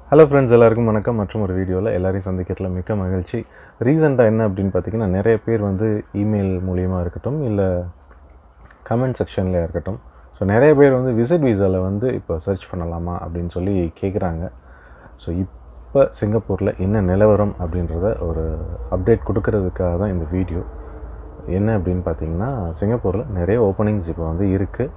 hello friends எல்லாருக்கும் வணக்கம் மற்றும் ஒரு வீடியோவில் எல்லாரையும் சந்திக்கிறதுல மிக்க மகிழ்ச்சி ரீசெண்டாக என்ன அப்படின்னு பார்த்தீங்கன்னா நிறைய பேர் வந்து இமெயில் மூலியமாக இருக்கட்டும் இல்லை கமெண்ட் செக்ஷன்லேயே இருக்கட்டும் ஸோ நிறைய பேர் வந்து விசிட் வீசாவில் வந்து இப்போ சர்ச் பண்ணலாமா அப்படின்னு சொல்லி கேட்குறாங்க ஸோ இப்போ சிங்கப்பூரில் என்ன நிலவரம் அப்படின்றத ஒரு அப்டேட் கொடுக்கறதுக்காக தான் இந்த வீடியோ என்ன அப்படின்னு பார்த்தீங்கன்னா சிங்கப்பூரில் நிறைய ஓப்பனிங்ஸ் இப்போ வந்து இருக்குது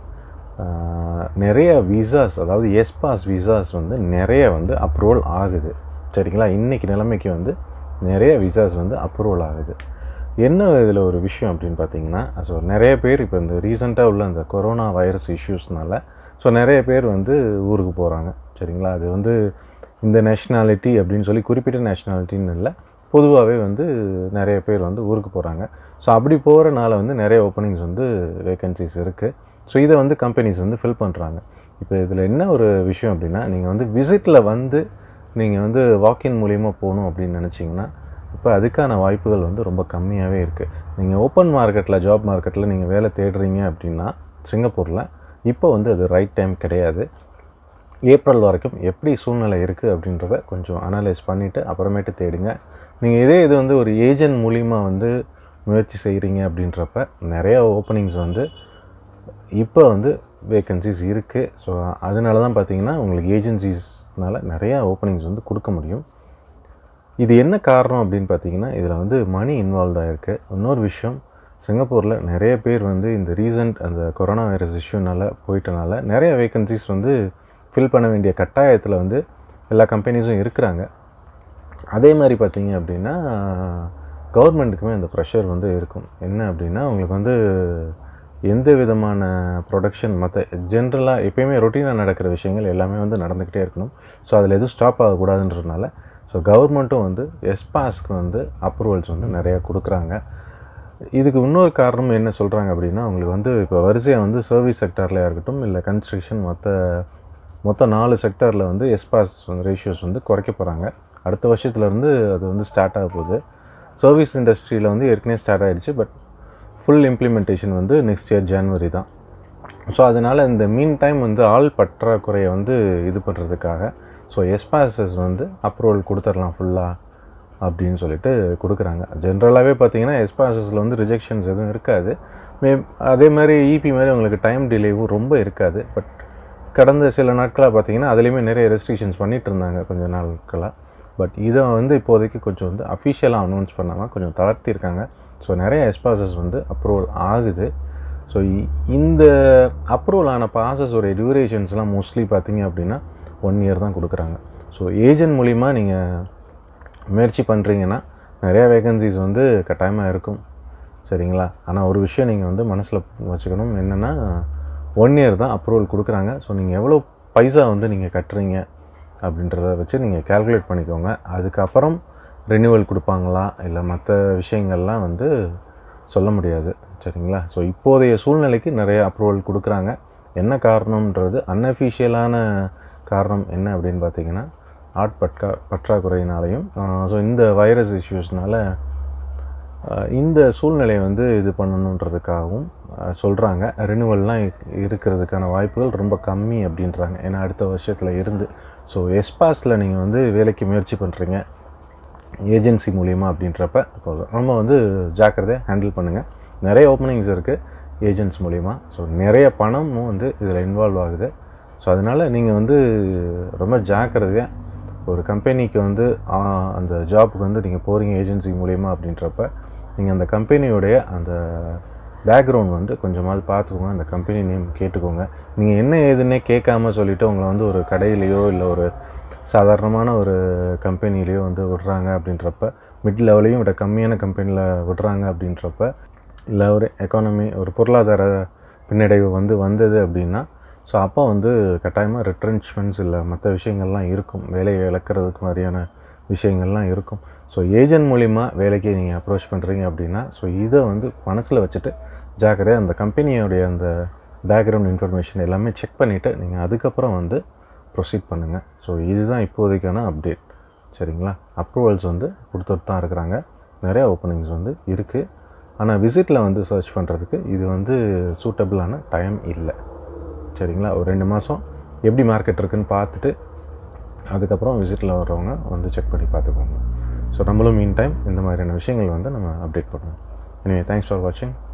நிறைய விசாஸ் அதாவது எஸ் பாஸ் விசாஸ் வந்து நிறைய வந்து அப்ரூவல் ஆகுது சரிங்களா இன்றைக்கி நிலைமைக்கு வந்து நிறைய விசாஸ் வந்து அப்ரூவல் ஆகுது என்ன இதில் ஒரு விஷயம் அப்படின்னு பார்த்தீங்கன்னா ஸோ நிறைய பேர் இப்போ இந்த ரீசெண்டாக உள்ள அந்த கொரோனா வைரஸ் இஷ்யூஸ்னால ஸோ நிறைய பேர் வந்து ஊருக்கு போகிறாங்க சரிங்களா அது வந்து இந்த நேஷ்னாலிட்டி அப்படின்னு சொல்லி குறிப்பிட்ட நேஷ்னாலிட்டின்னு இல்லை பொதுவாகவே வந்து நிறைய பேர் வந்து ஊருக்கு போகிறாங்க ஸோ அப்படி போகிறனால வந்து நிறைய ஓப்பனிங்ஸ் வந்து வேகன்சிஸ் இருக்குது ஸோ இதை வந்து கம்பெனிஸ் வந்து ஃபில் பண்ணுறாங்க இப்போ இதில் என்ன ஒரு விஷயம் அப்படின்னா நீங்கள் வந்து விசிட்டில் வந்து நீங்கள் வந்து வாக்கின் மூலியமாக போகணும் அப்படின்னு நினச்சிங்கன்னா இப்போ அதுக்கான வாய்ப்புகள் வந்து ரொம்ப கம்மியாகவே இருக்குது நீங்கள் ஓப்பன் மார்க்கெட்டில் ஜாப் மார்க்கெட்டில் நீங்கள் வேலை தேடுறீங்க அப்படின்னா சிங்கப்பூரில் இப்போ வந்து அது ரைட் டைம் கிடையாது ஏப்ரல் வரைக்கும் எப்படி சூழ்நிலை இருக்குது அப்படின்றத கொஞ்சம் அனலைஸ் பண்ணிவிட்டு அப்புறமேட்டு தேடுங்க நீங்கள் இதே இது வந்து ஒரு ஏஜென்ட் மூலிமா வந்து முயற்சி செய்கிறீங்க அப்படின்றப்ப நிறைய ஓப்பனிங்ஸ் வந்து இப்போ வந்து வேக்கன்சிஸ் இருக்குது ஸோ அதனால தான் பார்த்தீங்கன்னா உங்களுக்கு ஏஜென்சிஸ்னால நிறையா ஓப்பனிங்ஸ் வந்து கொடுக்க முடியும் இது என்ன காரணம் அப்படின்னு பார்த்தீங்கன்னா இதில் வந்து மணி இன்வால்வ் ஆகிருக்கு இன்னொரு விஷயம் சிங்கப்பூரில் நிறைய பேர் வந்து இந்த ரீசன்ட் அந்த கொரோனா வைரஸ் இஷ்யூனால போயிட்டனால நிறைய வேக்கன்சிஸ் வந்து ஃபில் பண்ண வேண்டிய கட்டாயத்தில் வந்து எல்லா கம்பெனிஸும் இருக்கிறாங்க அதே மாதிரி பார்த்தீங்க அப்படின்னா கவர்மெண்ட்டுக்குமே அந்த ப்ரெஷர் வந்து இருக்கும் என்ன அப்படின்னா உங்களுக்கு வந்து எந்த விதமான ப்ரொடக்ஷன் மற்ற ஜென்ரலாக எப்பயுமே ரொட்டீனாக நடக்கிற விஷயங்கள் எல்லாமே வந்து நடந்துக்கிட்டே இருக்கணும் ஸோ அதில் எதுவும் ஸ்டாப் ஆகக்கூடாதுன்றதுனால ஸோ கவர்மெண்ட்டும் வந்து எஸ்பாஸ்க்கு வந்து அப்ரூவல்ஸ் வந்து நிறையா கொடுக்குறாங்க இதுக்கு இன்னொரு காரணம் என்ன சொல்கிறாங்க அப்படின்னா உங்களுக்கு வந்து இப்போ வரிசையாக வந்து சர்வீஸ் செக்டார்லையாக இருக்கட்டும் இல்லை கன்ஸ்ட்ரக்ஷன் மற்ற மொத்தம் நாலு செக்டாரில் வந்து எஸ்பாஸ் வந்து ரேஷியோஸ் வந்து குறைக்க போகிறாங்க அடுத்த வருஷத்துலேருந்து அது வந்து ஸ்டார்ட் ஆக போகுது சர்வீஸ் இண்டஸ்ட்ரியில் வந்து ஏற்கனவே ஸ்டார்ட் ஆகிடுச்சு பட் ஃபுல் இம்ப்ளிமெண்டேஷன் வந்து நெக்ஸ்ட் இயர் ஜான்வரி தான் ஸோ அதனால் இந்த மீன் டைம் வந்து ஆள் பற்றாக்குறையை வந்து இது பண்ணுறதுக்காக ஸோ எஸ்பாசஸ் வந்து அப்ரூவல் கொடுத்துடலாம் ஃபுல்லாக அப்படின்னு சொல்லிட்டு கொடுக்குறாங்க ஜென்ரலாகவே பார்த்தீங்கன்னா எஸ்பாசஸில் வந்து ரிஜெக்ஷன்ஸ் எதுவும் இருக்காது மே அதே மாதிரி இபி மாதிரி உங்களுக்கு டைம் டிலேவும் ரொம்ப இருக்காது பட் கடந்த சில நாட்களாக பார்த்தீங்கன்னா அதுலேயுமே நிறைய ரெஸ்ட்ரிக்ஷன்ஸ் பண்ணிகிட்டு இருந்தாங்க கொஞ்சம் நாட்களாக பட் இதை வந்து இப்போதைக்கு கொஞ்சம் வந்து அஃபிஷியலாக அனௌன்ஸ் பண்ணாமல் கொஞ்சம் தளர்த்திருக்காங்க ஸோ நிறைய எஸ்பாசஸ் வந்து அப்ரூவல் ஆகுது ஸோ இந்த அப்ரூவல் ஆன பாசஸோட டியூரேஷன்ஸ்லாம் மோஸ்ட்லி பார்த்தீங்க அப்படின்னா ஒன் இயர் தான் கொடுக்குறாங்க ஸோ ஏஜென்ட் மூலிமா நீங்கள் முயற்சி பண்ணுறீங்கன்னா நிறையா வேகன்சிஸ் வந்து கட்டாயமாக இருக்கும் சரிங்களா ஆனால் ஒரு விஷயம் நீங்கள் வந்து மனசில் வச்சுக்கணும் என்னென்னா ஒன் இயர் தான் அப்ரூவல் கொடுக்குறாங்க ஸோ நீங்கள் எவ்வளோ பைசா வந்து நீங்கள் கட்டுறீங்க அப்படின்றத வச்சு நீங்கள் கேல்குலேட் பண்ணிக்கோங்க அதுக்கப்புறம் ரெனியூவல் கொடுப்பாங்களா இல்லை மற்ற விஷயங்கள்லாம் வந்து சொல்ல முடியாது சரிங்களா ஸோ இப்போதைய சூழ்நிலைக்கு நிறைய அப்ரூவல் கொடுக்குறாங்க என்ன காரணம்ன்றது அன்அஃபிஷியலான காரணம் என்ன அப்படின்னு பார்த்தீங்கன்னா ஆட் பட்கா பற்றாக்குறையினாலையும் ஸோ இந்த வைரஸ் இஷ்யூஸ்னால இந்த சூழ்நிலையை வந்து இது பண்ணணுன்றதுக்காகவும் சொல்கிறாங்க ரெனுவல்லாம் இருக்கிறதுக்கான வாய்ப்புகள் ரொம்ப கம்மி அப்படின்றாங்க ஏன்னா அடுத்த வருஷத்தில் இருந்து ஸோ எஸ்பாஸில் நீங்கள் வந்து வேலைக்கு முயற்சி பண்ணுறீங்க ஏஜென்சி மூலியமாக அப்படின்றப்ப ரொம்ப வந்து ஜாக்கிரதையாக ஹேண்டில் பண்ணுங்கள் நிறைய ஓப்பனிங்ஸ் இருக்குது ஏஜென்ட்ஸ் மூலிமா ஸோ நிறைய பணமும் வந்து இதில் இன்வால்வ் ஆகுது ஸோ அதனால் நீங்கள் வந்து ரொம்ப ஜாக்கிரதையாக ஒரு கம்பெனிக்கு வந்து அந்த ஜாப்புக்கு வந்து நீங்கள் போகிறீங்க ஏஜென்சி மூலிமா அப்படின்றப்ப நீங்கள் அந்த கம்பெனியோடைய அந்த பேக்ரவுண்ட் வந்து கொஞ்சமாவது பார்த்துக்கோங்க அந்த கம்பெனி நேம் கேட்டுக்கோங்க நீங்கள் என்ன ஏதுன்னே கேட்காம சொல்லிவிட்டு உங்களை வந்து ஒரு கடையிலையோ இல்லை ஒரு சாதாரணமான ஒரு கம்பெனிலேயோ வந்து விடுறாங்க அப்படின்றப்ப மிட் லெவலையும் விட கம்மியான கம்பெனியில் விடுறாங்க அப்படின்றப்ப இல்லை ஒரு எக்கானமி ஒரு பொருளாதார பின்னடைவு வந்து வந்தது அப்படின்னா ஸோ அப்போ வந்து கட்டாயமாக ரிட்ரென்ச்மெண்ட்ஸ் இல்லை மற்ற விஷயங்கள்லாம் இருக்கும் வேலையை இழக்கிறதுக்கு மாதிரியான விஷயங்கள்லாம் இருக்கும் ஸோ ஏஜென்ட் மூலிமா வேலைக்கு நீங்கள் அப்ரோச் பண்ணுறீங்க அப்படின்னா ஸோ இதை வந்து மனசில் வச்சுட்டு ஜாக்கிரதையாக அந்த கம்பெனியோடைய அந்த பேக்ரவுண்ட் இன்ஃபர்மேஷன் எல்லாமே செக் பண்ணிவிட்டு நீங்கள் அதுக்கப்புறம் வந்து ப்ரொசீட் பண்ணுங்கள் ஸோ இதுதான் இப்போதைக்கான அப்டேட் சரிங்களா அப்ரூவல்ஸ் வந்து கொடுத்துட்டு தான் இருக்கிறாங்க நிறையா ஓப்பனிங்ஸ் வந்து இருக்குது ஆனால் விசிட்டில் வந்து சர்ச் பண்ணுறதுக்கு இது வந்து சூட்டபிளான டைம் இல்லை சரிங்களா ஒரு ரெண்டு மாதம் எப்படி மார்க்கெட் இருக்குன்னு பார்த்துட்டு அதுக்கப்புறம் விசிட்டில் வர்றவங்க வந்து செக் பண்ணி பார்த்துக்கோங்க ஸோ நம்மளும் மீன் டைம் இந்த மாதிரியான விஷயங்கள் வந்து நம்ம அப்டேட் பண்ணுவோம் எனவே தேங்க்ஸ் ஃபார் வாட்சிங்